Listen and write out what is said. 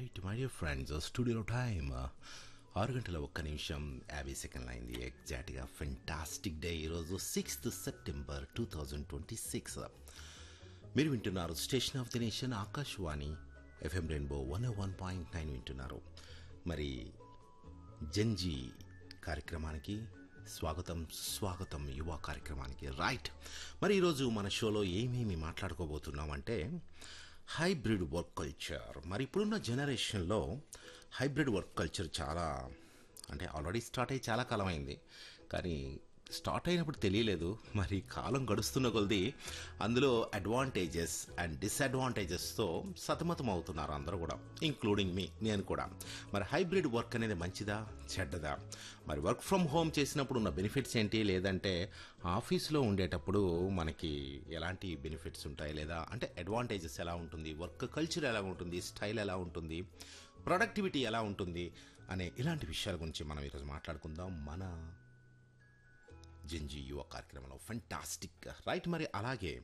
right my dear friends studio time ఆరు గంటల ఒక్క నిమిషం యాభై సెకండ్లు అయింది ఎగ్జాక్ట్గా ఫెంటాస్టిక్ డే ఈరోజు sixth September two thousand twenty six మీరు వింటున్నారు station of the nation Akashvani FM rainbow one one point nine వింటున్నారు మరి జంజీ కార్యక్రమానికి స్వాగతం స్వాగతం యువ కార్యక్రమానికి రైట్ మరి ఈరోజు మన షోలో ఏమేమి మాట్లాడుకోబోతున్నామంటే హైబ్రిడ్ వర్క్ కల్చర్ మరి ఇప్పుడున్న జనరేషన్లో హైబ్రిడ్ వర్క్ కల్చర్ చాలా అంటే ఆల్రెడీ స్టార్ట్ అయ్యి చాలా కాలం అయింది కానీ స్టార్ట్ అయినప్పుడు తెలియలేదు మరి కాలం గడుస్తున్న కొలది అందులో అడ్వాంటేజెస్ అండ్ డిసడ్వాంటేజెస్తో సతమతం అవుతున్నారు అందరూ కూడా ఇంక్లూడింగ్ మీ నేను కూడా మరి హైబ్రిడ్ వర్క్ అనేది మంచిదా చెడ్డదా మరి వర్క్ ఫ్రమ్ హోమ్ చేసినప్పుడు ఉన్న బెనిఫిట్స్ ఏంటి లేదంటే ఆఫీస్లో ఉండేటప్పుడు మనకి ఎలాంటి బెనిఫిట్స్ ఉంటాయి లేదా అంటే అడ్వాంటేజెస్ ఎలా ఉంటుంది వర్క్ కల్చర్ ఎలా ఉంటుంది స్టైల్ ఎలా ఉంటుంది ప్రొడక్టివిటీ ఎలా ఉంటుంది అనే ఇలాంటి విషయాల గురించి మనం ఈరోజు మాట్లాడుకుందాం మన జంజీ యువ కార్యక్రమంలో ఫంటాస్టిక్ రైట్ మరి అలాగే